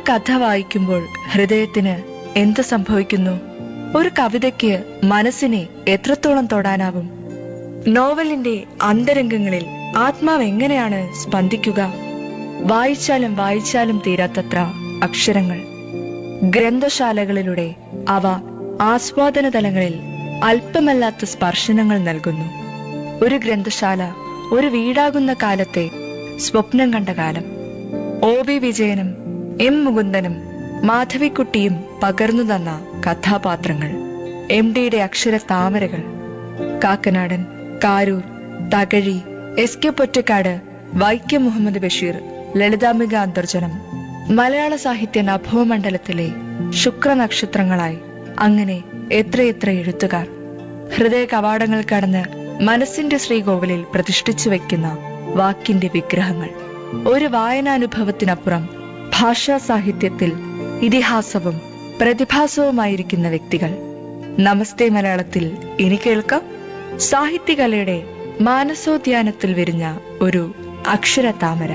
കഥ വായിക്കുമ്പോൾ ഹൃദയത്തിന് എന്ത് സംഭവിക്കുന്നു ഒരു കവിതയ്ക്ക് മനസ്സിനെ എത്രത്തോളം തൊടാനാവും നോവലിന്റെ അന്തരംഗങ്ങളിൽ ആത്മാവ് എങ്ങനെയാണ് സ്പന്ദിക്കുക വായിച്ചാലും വായിച്ചാലും തീരാത്തത്ര അക്ഷരങ്ങൾ ഗ്രന്ഥശാലകളിലൂടെ അവ ആസ്വാദന തലങ്ങളിൽ അല്പമല്ലാത്ത സ്പർശനങ്ങൾ നൽകുന്നു ഒരു ഗ്രന്ഥശാല ഒരു വീടാകുന്ന കാലത്തെ സ്വപ്നം കണ്ട കാലം ഒ വി വിജയനും എം മുകുന്ദനും മാധവിക്കുട്ടിയും പകർന്നു തന്ന കഥാപാത്രങ്ങൾ എം ഡിയുടെ അക്ഷര താമരകൾ കാക്കനാടൻ കാരൂർ തകഴി എസ് കെ പൊറ്റക്കാട് വൈക്കം മുഹമ്മദ് ബഷീർ ലളിതാംബിക അന്തർജനം മലയാള സാഹിത്യ നഭോമണ്ഡലത്തിലെ ശുക്രനക്ഷത്രങ്ങളായി അങ്ങനെ എത്രയെത്ര എഴുത്തുകാർ ഹൃദയ കവാടങ്ങൾ കടന്ന് മനസ്സിന്റെ ശ്രീകോവിലിൽ പ്രതിഷ്ഠിച്ചു വെക്കുന്ന വാക്കിന്റെ വിഗ്രഹങ്ങൾ ഒരു വായനാനുഭവത്തിനപ്പുറം ഭാഷാ സാഹിത്യത്തിൽ ഇതിഹാസവും പ്രതിഭാസവുമായിരിക്കുന്ന വ്യക്തികൾ നമസ്തേ മലയാളത്തിൽ ഇനി കേൾക്കാം സാഹിത്യകലയുടെ മാനസോദ്യാനത്തിൽ വിരിഞ്ഞ ഒരു അക്ഷര താമര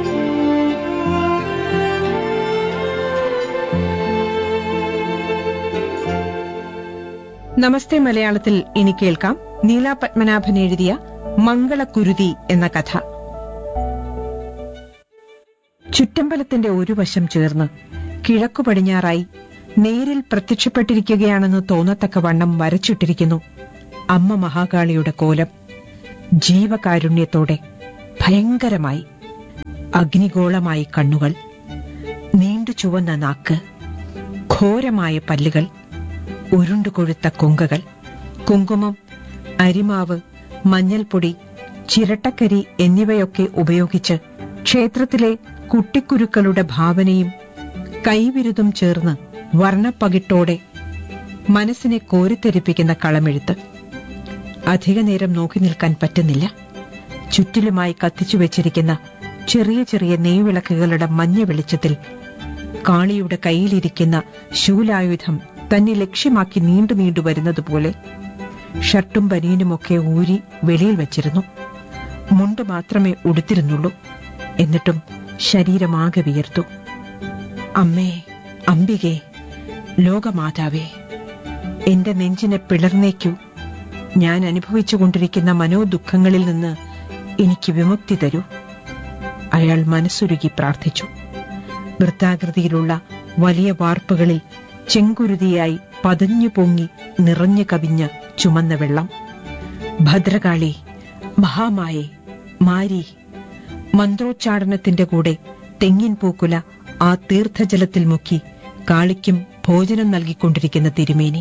നമസ്തേ മലയാളത്തിൽ ഇനി കേൾക്കാം നീല പത്മനാഭൻ എഴുതിയ മംഗളക്കുരുതി എന്ന കഥ ചുറ്റമ്പലത്തിന്റെ ഒരു വശം ചേർന്ന് കിഴക്കു പടിഞ്ഞാറായി നേരിൽ പ്രത്യക്ഷപ്പെട്ടിരിക്കുകയാണെന്ന് തോന്നത്തക്ക വണ്ണം വരച്ചിട്ടിരിക്കുന്നു അമ്മ മഹാകാളിയുടെ കോലം ജീവകാരുണ്യത്തോടെ ഭയങ്കരമായി അഗ്നിഗോളമായി കണ്ണുകൾ നീണ്ടു ചുവന്ന നാക്ക് ഘോരമായ പല്ലുകൾ ഉരുണ്ടുകൊഴുത്ത കൊങ്കകൾ കുങ്കുമം അരിമാവ് മഞ്ഞൾപ്പൊടി ചിരട്ടക്കരി എന്നിവയൊക്കെ ഉപയോഗിച്ച് ക്ഷേത്രത്തിലെ കുട്ടിക്കുരുക്കളുടെ ഭാവനയും കൈവിരുതും ചേർന്ന് വർണ്ണപ്പകിട്ടോടെ മനസ്സിനെ കോരിത്തെരിപ്പിക്കുന്ന കളമെഴുത്ത് അധിക നേരം നോക്കി നിൽക്കാൻ പറ്റുന്നില്ല ചുറ്റിലുമായി കത്തിച്ചു വെച്ചിരിക്കുന്ന ചെറിയ ചെറിയ നെയ്വിളക്കുകളുടെ മഞ്ഞ വെളിച്ചത്തിൽ കാളിയുടെ കയ്യിലിരിക്കുന്ന ശൂലായുധം തന്നെ ലക്ഷ്യമാക്കി നീണ്ടു നീണ്ടു വരുന്നതുപോലെ ഷർട്ടും ബനിയനുമൊക്കെ ഊരി വെളിയിൽ വെച്ചിരുന്നു മുണ്ട് മാത്രമേ ഉടുത്തിരുന്നുള്ളൂ എന്നിട്ടും ശരീരമാകെ വിയർത്തു അമ്മേ അംബികേ ലോകമാതാവേ എന്റെ നെഞ്ചിനെ പിളർന്നേക്കൂ ഞാൻ അനുഭവിച്ചുകൊണ്ടിരിക്കുന്ന മനോദുഃഖങ്ങളിൽ നിന്ന് എനിക്ക് വിമുക്തി തരൂ അയാൾ മനസ്സുരുകി പ്രാർത്ഥിച്ചു വൃത്താകൃതിയിലുള്ള വലിയ വാർപ്പുകളിൽ ചെങ്കുരുതിയായി പതഞ്ഞു പൊങ്ങി നിറഞ്ഞു കവിഞ്ഞ ചുമന്ന വെള്ളം ഭദ്രകാളി മഹാമായെ മാരി മന്ത്രോച്ചാടനത്തിന്റെ കൂടെ തെങ്ങിൻ പൂക്കുല ആ തീർത്ഥജലത്തിൽ മുക്കി കാളിക്കും ഭോജനം നൽകിക്കൊണ്ടിരിക്കുന്ന തിരുമേനി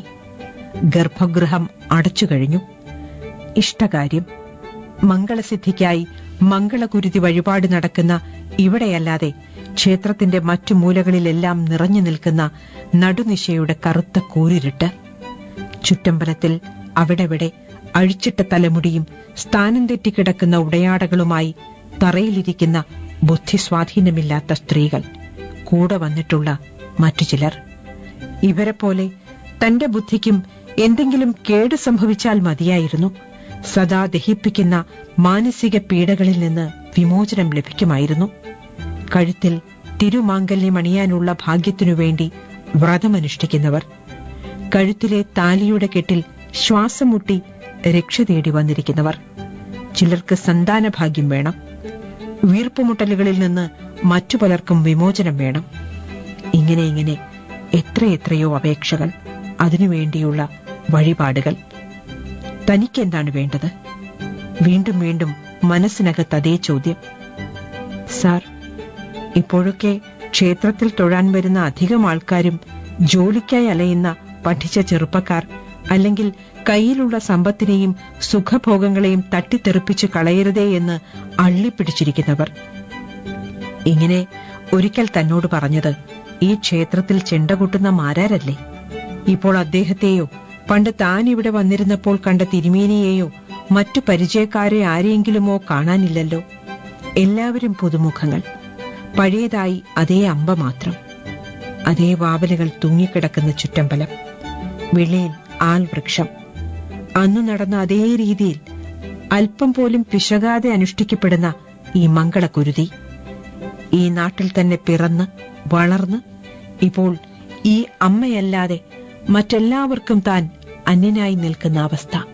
ഗർഭഗൃഹം അടച്ചു കഴിഞ്ഞു ഇഷ്ടകാര്യം മംഗളസിദ്ധിക്കായി മംഗളകുരുതി വഴിപാട് നടക്കുന്ന ഇവിടെയല്ലാതെ ക്ഷേത്രത്തിന്റെ മറ്റു മൂലകളിലെല്ലാം നിറഞ്ഞു നിൽക്കുന്ന നടുനിശയുടെ കറുത്ത കൂരിരുട്ട് ചുറ്റമ്പലത്തിൽ അവിടെവിടെ അഴിച്ചിട്ട തലമുടിയും സ്ഥാനം തെറ്റിക്കിടക്കുന്ന ഉടയാടകളുമായി തറയിലിരിക്കുന്ന ബുദ്ധിസ്വാധീനമില്ലാത്ത സ്ത്രീകൾ കൂടെ വന്നിട്ടുള്ള മറ്റു ചിലർ ഇവരെ പോലെ തന്റെ ബുദ്ധിക്കും എന്തെങ്കിലും കേട് സംഭവിച്ചാൽ മതിയായിരുന്നു സദാ ദഹിപ്പിക്കുന്ന മാനസിക പീഡകളിൽ നിന്ന് വിമോചനം ലഭിക്കുമായിരുന്നു കഴുത്തിൽ തിരുമാംഗല്യം അണിയാനുള്ള ഭാഗ്യത്തിനു വേണ്ടി വ്രതമനുഷ്ഠിക്കുന്നവർ കഴുത്തിലെ താലിയുടെ കെട്ടിൽ ശ്വാസം മുട്ടി രക്ഷ തേടി വന്നിരിക്കുന്നവർ ചിലർക്ക് സന്താന ഭാഗ്യം വേണം വീർപ്പുമുട്ടലുകളിൽ നിന്ന് മറ്റു പലർക്കും വിമോചനം വേണം ഇങ്ങനെ ഇങ്ങനെ എത്രയെത്രയോ അപേക്ഷകൾ അതിനുവേണ്ടിയുള്ള വഴിപാടുകൾ തനിക്കെന്താണ് വേണ്ടത് വീണ്ടും വീണ്ടും മനസ്സിനകത്ത് അതേ ചോദ്യം സാർ ഇപ്പോഴൊക്കെ ക്ഷേത്രത്തിൽ തൊഴാൻ വരുന്ന അധികം ആൾക്കാരും ജോലിക്കായി അലയുന്ന പഠിച്ച ചെറുപ്പക്കാർ അല്ലെങ്കിൽ കയ്യിലുള്ള സമ്പത്തിനെയും സുഖഭോഗങ്ങളെയും തട്ടിത്തെറിപ്പിച്ച് കളയരുതേ എന്ന് അള്ളിപ്പിടിച്ചിരിക്കുന്നവർ ഇങ്ങനെ ഒരിക്കൽ തന്നോട് പറഞ്ഞത് ഈ ക്ഷേത്രത്തിൽ ചെണ്ട കൊട്ടുന്ന മാരാരല്ലേ ഇപ്പോൾ അദ്ദേഹത്തെയോ പണ്ട് താൻ ഇവിടെ വന്നിരുന്നപ്പോൾ കണ്ട തിരുമേനിയെയോ മറ്റു പരിചയക്കാരെ ആരെയെങ്കിലുമോ കാണാനില്ലല്ലോ എല്ലാവരും പുതുമുഖങ്ങൾ പഴയതായി അതേ അമ്പ മാത്രം അതേ വാവലുകൾ തൂങ്ങിക്കിടക്കുന്ന ചുറ്റമ്പലം വെളിയിൽ ആൽവൃക്ഷം അന്നു നടന്ന അതേ രീതിയിൽ അല്പം പോലും പിശകാതെ അനുഷ്ഠിക്കപ്പെടുന്ന ഈ മംഗളകുരുതി ഈ നാട്ടിൽ തന്നെ പിറന്ന് വളർന്ന് ഇപ്പോൾ ഈ അമ്മയല്ലാതെ മറ്റെല്ലാവർക്കും താൻ അന്യനായി നിൽക്കുന്ന അവസ്ഥ